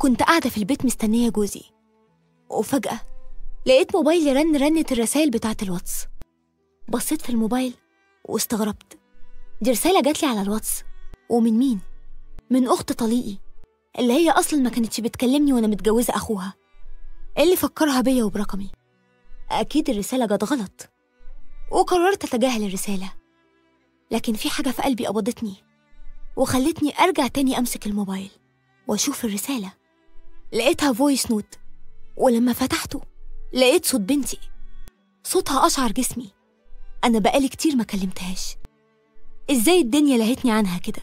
كنت قاعدة في البيت مستنية جوزي وفجأة لقيت موبايلي رن رنة الرسايل بتاعة الواتس بصيت في الموبايل واستغربت دي رسالة جاتلي على الواتس ومن مين؟ من أخت طليقي اللي هي أصلا ما كانتش بتكلمني وأنا متجوزة أخوها إيه اللي فكرها بيا وبرقمي أكيد الرسالة جت غلط وقررت أتجاهل الرسالة لكن في حاجة في قلبي قبضتني وخلتني أرجع تاني أمسك الموبايل وأشوف الرسالة لقيتها فويس نوت ولما فتحته لقيت صوت بنتي صوتها أشعر جسمي أنا بقالي كتير ما كلمتهاش إزاي الدنيا لهتني عنها كده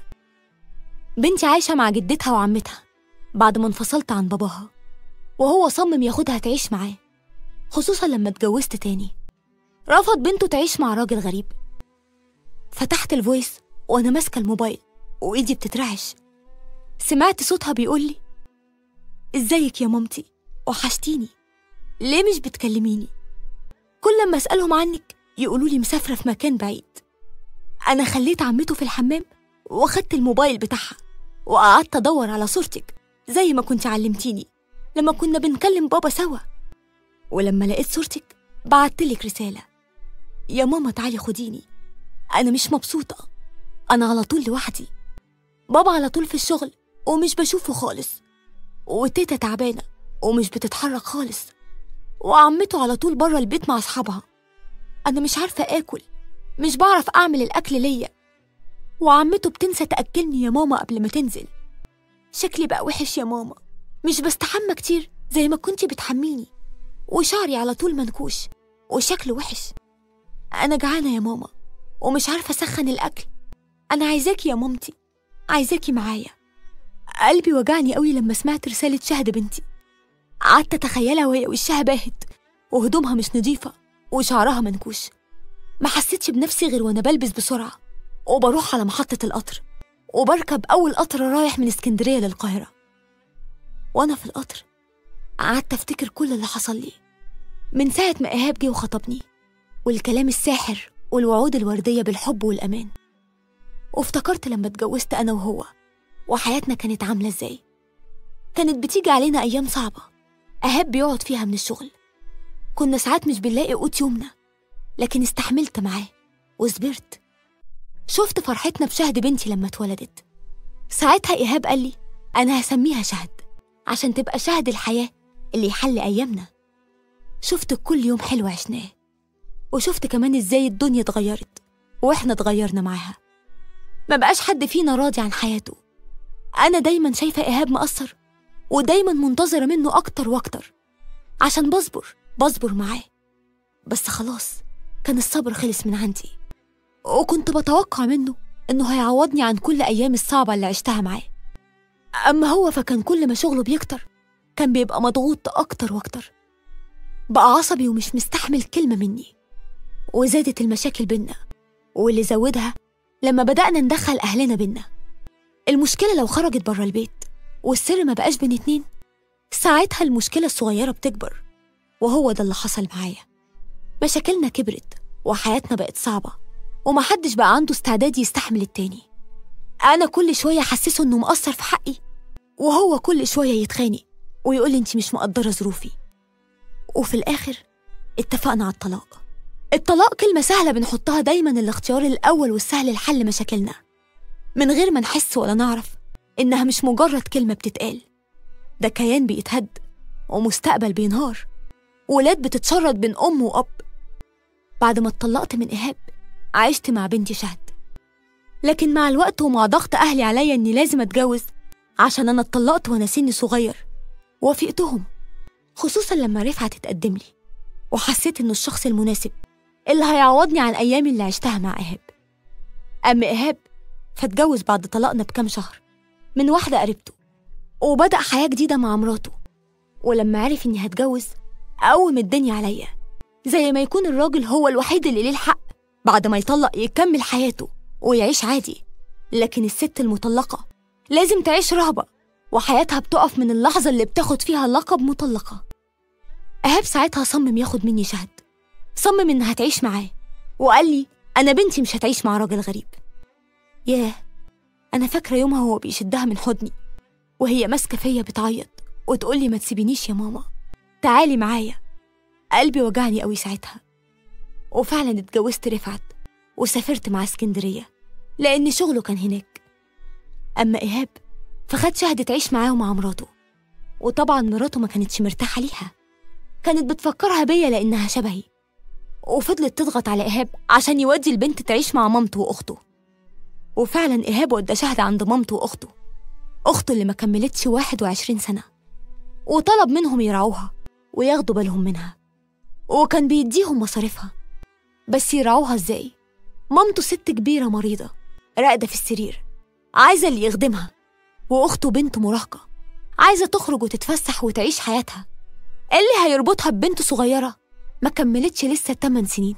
بنتي عايشة مع جدتها وعمتها بعد ما انفصلت عن باباها وهو صمم ياخدها تعيش معاه خصوصا لما اتجوزت تاني رفض بنته تعيش مع راجل غريب فتحت الفويس وأنا ماسكة الموبايل وإيدي بتترعش سمعت صوتها بيقولي ازيك يا مامتي وحشتيني ليه مش بتكلميني كل ما أسألهم عنك يقولوا لي مسافرة في مكان بعيد أنا خليت عمته في الحمام وأخدت الموبايل بتاعها وقعدت أدور على صورتك زي ما كنت علمتيني لما كنا بنكلم بابا سوا ولما لقيت صورتك بعتلك رسالة يا ماما تعالي خديني أنا مش مبسوطة أنا على طول لوحدي بابا على طول في الشغل ومش بشوفه خالص وتيتا تعبانة ومش بتتحرك خالص وعمته على طول بره البيت مع أصحابها أنا مش عارفة آكل مش بعرف أعمل الأكل ليا وعمته بتنسى تأكلني يا ماما قبل ما تنزل شكلي بقى وحش يا ماما مش بستحمى كتير زي ما كنتي بتحميني وشعري على طول منكوش وشكله وحش أنا جعانة يا ماما ومش عارفة أسخن الأكل أنا عايزاكي يا مامتي عايزاكي معايا قلبي وجعني قوي لما سمعت رسالة شهد بنتي قعدت أتخيلها وهي وشها باهت وهدومها مش نظيفة وشعرها منكوش ما حسيتش بنفسي غير وأنا بلبس بسرعة وبروح على محطة القطر وبركب أول قطر رايح من اسكندرية للقاهرة وأنا في القطر قعدت أفتكر كل اللي حصل لي من ساعة ما إيهاب جه وخطبني والكلام الساحر والوعود الوردية بالحب والأمان وافتكرت لما اتجوزت أنا وهو وحياتنا كانت عاملة إزاي كانت بتيجي علينا أيام صعبة أهاب بيقعد فيها من الشغل كنا ساعات مش بنلاقي قوت يومنا لكن استحملت معاه وصبرت شفت فرحتنا بشهد بنتي لما اتولدت ساعتها إيهاب قال لي أنا هسميها شهد عشان تبقى شهد الحياة اللي يحل أيامنا شفت كل يوم حلو عشناه وشفت كمان إزاي الدنيا اتغيرت وإحنا اتغيرنا معاها ما بقاش حد فينا راضي عن حياته أنا دايما شايفة إيهاب مقصر ودايما منتظرة منه أكتر وأكتر عشان بصبر بصبر معاه بس خلاص كان الصبر خلص من عندي وكنت بتوقع منه إنه هيعوضني عن كل أيام الصعبة اللي عشتها معاه أما هو فكان كل ما شغله بيكتر كان بيبقى مضغوط أكتر وأكتر بقى عصبي ومش مستحمل كلمة مني وزادت المشاكل بينا واللي زودها لما بدأنا ندخل أهلنا بينا المشكلة لو خرجت بره البيت والسر ما بقاش بين اتنين ساعتها المشكلة الصغيرة بتكبر وهو ده اللي حصل معايا مشاكلنا كبرت وحياتنا بقت صعبة ومحدش بقى عنده استعداد يستحمل التاني أنا كل شوية أحسسه إنه مقصر في حقي وهو كل شوية يتخانق ويقول لي أنت مش مقدرة ظروفي وفي الآخر اتفقنا على الطلاق الطلاق كلمة سهلة بنحطها دايما الاختيار الأول والسهل لحل مشاكلنا من غير ما نحس ولا نعرف إنها مش مجرد كلمة بتتقال ده كيان بيتهد ومستقبل بينهار ولاد بتتشرد بين أم وأب بعد ما اتطلقت من إيهاب عشت مع بنتي شهد لكن مع الوقت ومع ضغط أهلي عليا إني لازم أتجوز عشان أنا اتطلقت وأنا سني صغير وافقتهم خصوصا لما رفعت تتقدم لي وحسيت إنه الشخص المناسب اللي هيعوضني عن أيامي اللي عشتها مع إيهاب أما إيهاب فاتجوز بعد طلاقنا بكام شهر من واحدة قريبته وبدأ حياة جديدة مع مراته ولما عرف إني هتجوز قوم الدنيا عليا زي ما يكون الراجل هو الوحيد اللي ليه الحق بعد ما يطلق يكمل حياته ويعيش عادي لكن الست المطلقة لازم تعيش رهبة وحياتها بتقف من اللحظة اللي بتاخد فيها لقب مطلقة إيهاب ساعتها صمم ياخد مني شهد صمم إنها تعيش معاه وقال لي أنا بنتي مش هتعيش مع راجل غريب ياه أنا فاكرة يومها هو بيشدها من حضني وهي ماسكة فيا بتعيط وتقولي ما تسيبينيش يا ماما تعالي معايا قلبي وجعني قوي ساعتها وفعلا اتجوزت رفعت وسافرت مع اسكندرية لأن شغله كان هناك أما إيهاب فخد شهد تعيش معاه ومع مراته وطبعا مراته ما كانتش مرتاحة ليها كانت بتفكرها بيا لأنها شبهي وفضلت تضغط على إيهاب عشان يودي البنت تعيش مع مامته وأخته وفعلا إيهاب ودى شهد عند مامته وأخته أخته اللي ما كملتش 21 سنة وطلب منهم يرعوها وياخدوا بالهم منها وكان بيديهم مصاريفها بس يرعوها ازاي مامته ست كبيرة مريضة راقدة في السرير عايزة اللي يخدمها وأخته بنت مراهقة عايزة تخرج وتتفسح وتعيش حياتها إيه اللي هيربطها ببنت صغيرة ما كملتش لسه 8 سنين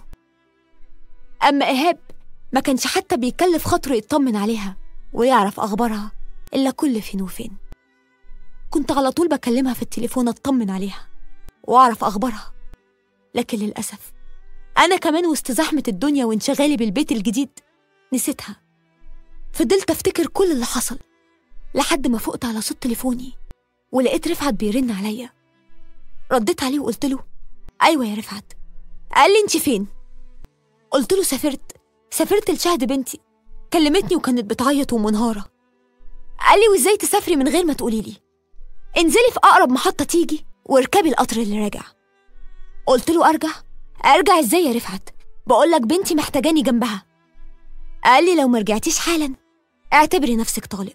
أما إيهاب ما كانش حتى بيكلف خاطره يطمن عليها ويعرف أخبارها إلا كل فين وفين كنت على طول بكلمها في التليفون أطمن عليها وأعرف أخبارها لكن للأسف أنا كمان وسط زحمة الدنيا وانشغالي بالبيت الجديد نسيتها فضلت أفتكر كل اللي حصل لحد ما فقت على صوت تليفوني ولقيت رفعت بيرن عليا رديت عليه وقلت له أيوة يا رفعت قال لي أنت فين؟ قلت له سافرت سافرت لشهد بنتي كلمتني وكانت بتعيط ومنهارة قال لي وإزاي تسافري من غير ما تقولي لي انزلي في أقرب محطة تيجي واركبي القطر اللي راجع قلت له أرجع أرجع إزاي يا رفعت بقولك بنتي محتاجاني جنبها قال لي لو مرجعتيش حالا اعتبري نفسك طالق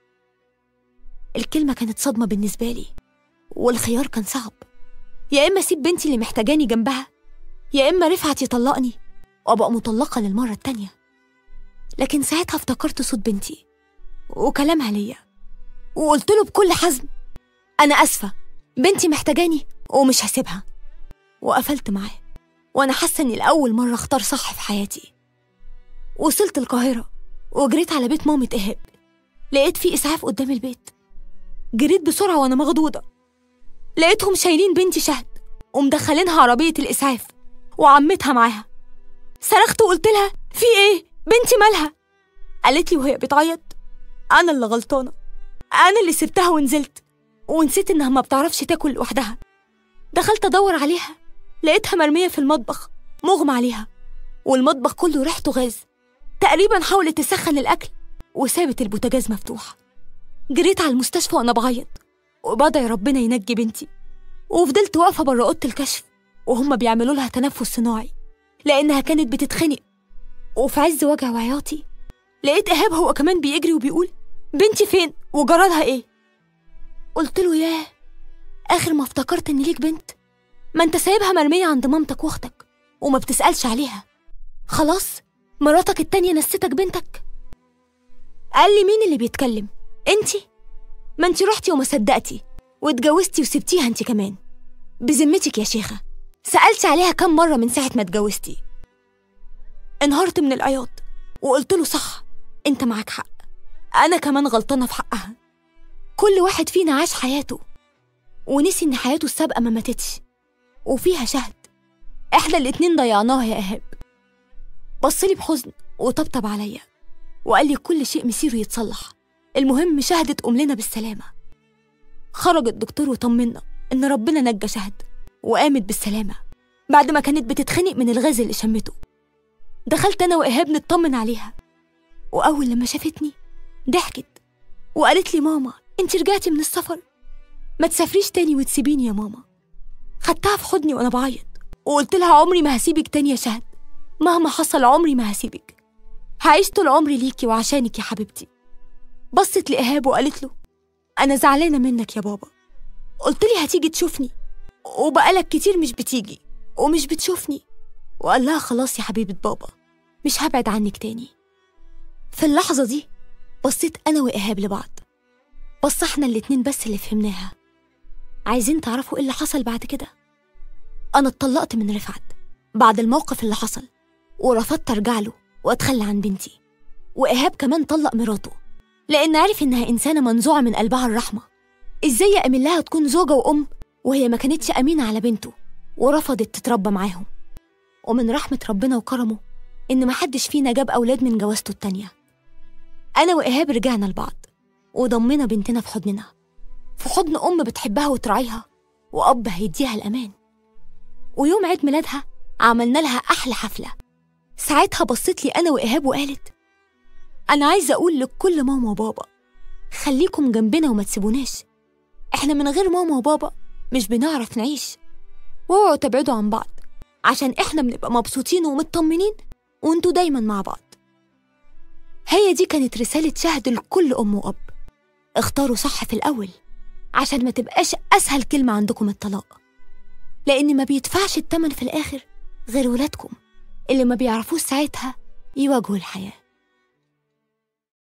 الكلمة كانت صدمة بالنسبة لي والخيار كان صعب يا إما أسيب بنتي اللي محتاجاني جنبها يا إما رفعت يطلقني وأبقى مطلقة للمرة التانية لكن ساعتها افتكرت صوت بنتي وكلامها ليا وقلت له بكل حزم أنا أسفة بنتي محتاجاني ومش هسيبها وقفلت معاه وأنا حاسة إني لأول مرة أختار صح في حياتي وصلت القاهرة وجريت على بيت مامة إيهاب لقيت في إسعاف قدام البيت جريت بسرعة وأنا مخضوضة لقيتهم شايلين بنتي شهد ومدخلينها عربية الإسعاف وعمتها معاها صرخت وقلت لها في إيه؟ بنتي مالها؟ قالت لي وهي بتعيط أنا اللي غلطانة أنا اللي سبتها ونزلت ونسيت إنها ما بتعرفش تاكل لوحدها دخلت أدور عليها لقيتها مرمية في المطبخ مغمى عليها والمطبخ كله ريحته غاز تقريبا حاولت تسخن الأكل وسابت البوتاجاز مفتوح جريت على المستشفى وأنا بعيط وبدعي ربنا ينجي بنتي وفضلت واقفة بره أوضة الكشف وهم بيعملوا لها تنفس صناعي لأنها كانت بتتخنق وفي عز وجع وعياطي لقيت إيهاب هو كمان بيجري وبيقول بنتي فين وجرالها إيه قلت له ياه آخر ما افتكرت إن ليك بنت ما أنت سايبها مرمية عند مامتك وأختك وما بتسألش عليها خلاص مراتك التانية نستك بنتك قال لي مين اللي بيتكلم انتي ما انتي رحتي وما صدقتي واتجوزتي وسبتيها انتي كمان بذمتك يا شيخة سألتي عليها كم مرة من ساعة ما اتجوزتي انهارت من العياط وقلت له صح انت معاك حق انا كمان غلطانة في حقها كل واحد فينا عاش حياته ونسي ان حياته السابقة ما ماتتش وفيها شهد احنا الاتنين ضيعناها يا ايهاب بصلي بحزن وطبطب عليا وقال لي كل شيء مسيره يتصلح المهم شهد تقوم لنا بالسلامة خرج الدكتور وطمنا إن ربنا نجى شهد وقامت بالسلامة بعد ما كانت بتتخنق من الغاز اللي شمته دخلت أنا وإيهاب نطمن عليها وأول لما شافتني ضحكت وقالت لي ماما انت رجعتي من السفر ما تسافريش تاني وتسيبيني يا ماما خدتها في حضني وأنا بعيط وقلت لها عمري ما هسيبك تاني يا شهد مهما حصل عمري ما هسيبك هعيش طول عمري ليكي وعشانك يا حبيبتي بصت لإيهاب وقالت له أنا زعلانة منك يا بابا قلت لي هتيجي تشوفني وبقالك كتير مش بتيجي ومش بتشوفني وقال لها خلاص يا حبيبة بابا مش هبعد عنك تاني في اللحظة دي بصيت أنا وإيهاب لبعض بص احنا الاتنين بس اللي فهمناها عايزين تعرفوا ايه اللي حصل بعد كده أنا اتطلقت من رفعت بعد الموقف اللي حصل ورفضت أرجع له وأتخلى عن بنتي وإيهاب كمان طلق مراته لأن عرف إنها إنسانة منزوعة من قلبها الرحمة إزاي يأمن لها تكون زوجة وأم وهي ما كانتش أمينة على بنته ورفضت تتربى معاهم ومن رحمة ربنا وكرمه إن محدش فينا جاب أولاد من جوازته التانية أنا وإيهاب رجعنا لبعض وضمنا بنتنا في حضننا في حضن أم بتحبها وتراعيها وأب هيديها الأمان ويوم عيد ميلادها عملنا لها أحلى حفلة ساعتها بصت لي أنا وإيهاب وقالت أنا عايزة أقول لكل ماما وبابا خليكم جنبنا وما تسيبوناش إحنا من غير ماما وبابا مش بنعرف نعيش واوعوا تبعدوا عن بعض عشان إحنا بنبقى مبسوطين ومطمنين وانتوا دايما مع بعض هي دي كانت رسالة شهد لكل أم وأب اختاروا صح في الأول عشان ما تبقاش أسهل كلمة عندكم الطلاق لأن ما بيدفعش التمن في الآخر غير ولادكم اللي ما بيعرفوش ساعتها يواجهوا الحياه